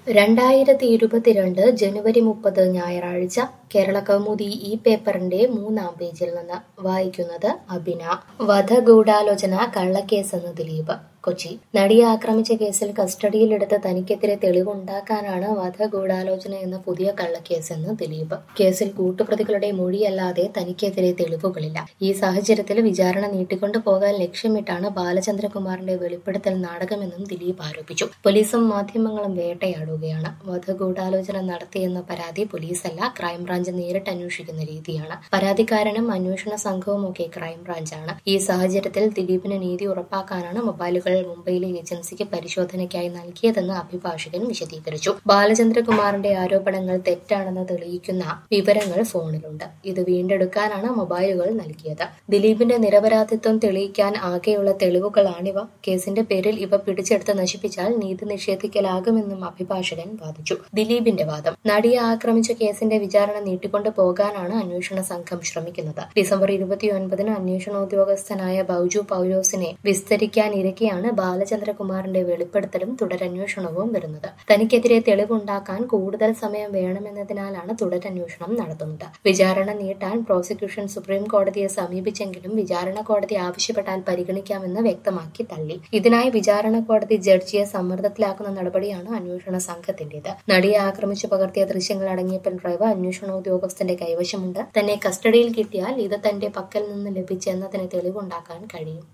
രണ്ടായിരത്തി ഇരുപത്തിരണ്ട് ജനുവരി മുപ്പത് ഞായറാഴ്ച കേരള കൗമുദി ഈ പേപ്പറിന്റെ മൂന്നാം പേജിൽ നിന്ന് വായിക്കുന്നത് അബിന വധഗൂഢാലോചന കള്ളക്കേസെന്ന് ദിലീപ് കൊച്ചി നടിയെ ആക്രമിച്ച കേസിൽ കസ്റ്റഡിയിലെടുത്ത് തനിക്കെതിരെ തെളിവുണ്ടാക്കാനാണ് വധഗൂഢാലോചന എന്ന പുതിയ കള്ളക്കേസെന്ന് ദിലീപ് കേസിൽ കൂട്ടുപ്രതികളുടെ മൊഴിയല്ലാതെ തനിക്കെതിരെ തെളിവുകളില്ല ഈ സാഹചര്യത്തിൽ വിചാരണ നീട്ടിക്കൊണ്ടു പോകാൻ ലക്ഷ്യമിട്ടാണ് ബാലചന്ദ്രകുമാറിന്റെ വെളിപ്പെടുത്തൽ നാടകമെന്നും ദിലീപ് ആരോപിച്ചു പോലീസും മാധ്യമങ്ങളും വേട്ടയാടുകയാണ് വധഗൂഢാലോചന നടത്തിയെന്ന പരാതി പോലീസല്ല ക്രൈംബ്രാഞ്ച് നേരിട്ട് അന്വേഷിക്കുന്ന രീതിയാണ് പരാതിക്കാരനും അന്വേഷണ സംഘവും ഒക്കെ ക്രൈംബ്രാഞ്ചാണ് ഈ സാഹചര്യത്തിൽ ദിലീപിന് നീതി ഉറപ്പാക്കാനാണ് മൊബൈലുകൾ മുംബൈയിലെ ഏജൻസിക്ക് പരിശോധനയ്ക്കായി നൽകിയതെന്ന് അഭിഭാഷകൻ വിശദീകരിച്ചു ബാലചന്ദ്രകുമാറിന്റെ ആരോപണങ്ങൾ തെറ്റാണെന്ന് തെളിയിക്കുന്ന വിവരങ്ങൾ ഫോണിലുണ്ട് ഇത് വീണ്ടെടുക്കാനാണ് മൊബൈലുകൾ നൽകിയത് ദിലീപിന്റെ നിരപരാധിത്വം തെളിയിക്കാൻ ആകെയുള്ള തെളിവുകളാണിവ കേസിന്റെ പേരിൽ ഇവ പിടിച്ചെടുത്ത് നശിപ്പിച്ചാൽ നീതി നിഷേധിക്കലാകുമെന്നും അഭിഭാഷകൻ വാദിച്ചു ദിലീപിന്റെ വാദം നടിയെ ആക്രമിച്ച കേസിന്റെ വിചാരണ നീട്ടിക്കൊണ്ടു പോകാനാണ് അന്വേഷണ സംഘം ശ്രമിക്കുന്നത് ഡിസംബർ ഇരുപത്തിയൊൻപതിന് അന്വേഷണോദ്യോഗസ്ഥനായ ബൌജു പൌലോസിനെ വിസ്തരിക്കാനിരിക്കെയാണ് ബാലചന്ദ്രകുമാറിന്റെ വെളിപ്പെടുത്തലും തുടരന്വേഷണവും വരുന്നത് തനിക്കെതിരെ തെളിവുണ്ടാക്കാൻ കൂടുതൽ സമയം വേണമെന്നതിനാലാണ് തുടരന്വേഷണം നടത്തുന്നത് വിചാരണ നീട്ടാൻ പ്രോസിക്യൂഷൻ സുപ്രീം കോടതിയെ സമീപിച്ചെങ്കിലും വിചാരണ കോടതി ആവശ്യപ്പെട്ടാൽ പരിഗണിക്കാമെന്ന് വ്യക്തമാക്കി തള്ളി ഇതിനായി വിചാരണ കോടതി ജഡ്ജിയെ സമ്മർദ്ദത്തിലാക്കുന്ന നടപടിയാണ് അന്വേഷണ സംഘത്തിന്റേത് നടിയെ ആക്രമിച്ചു പകർത്തിയ ദൃശ്യങ്ങൾ അടങ്ങിയ പെൻഡ്രൈവ് അന്വേഷണ ഉദ്യോഗസ്ഥന്റെ കൈവശമുണ്ട് തന്നെ കസ്റ്റഡിയിൽ കിട്ടിയാൽ ഇത് തന്റെ പക്കൽ നിന്ന് ലഭിച്ചെന്നതിന് തെളിവുണ്ടാക്കാൻ കഴിയും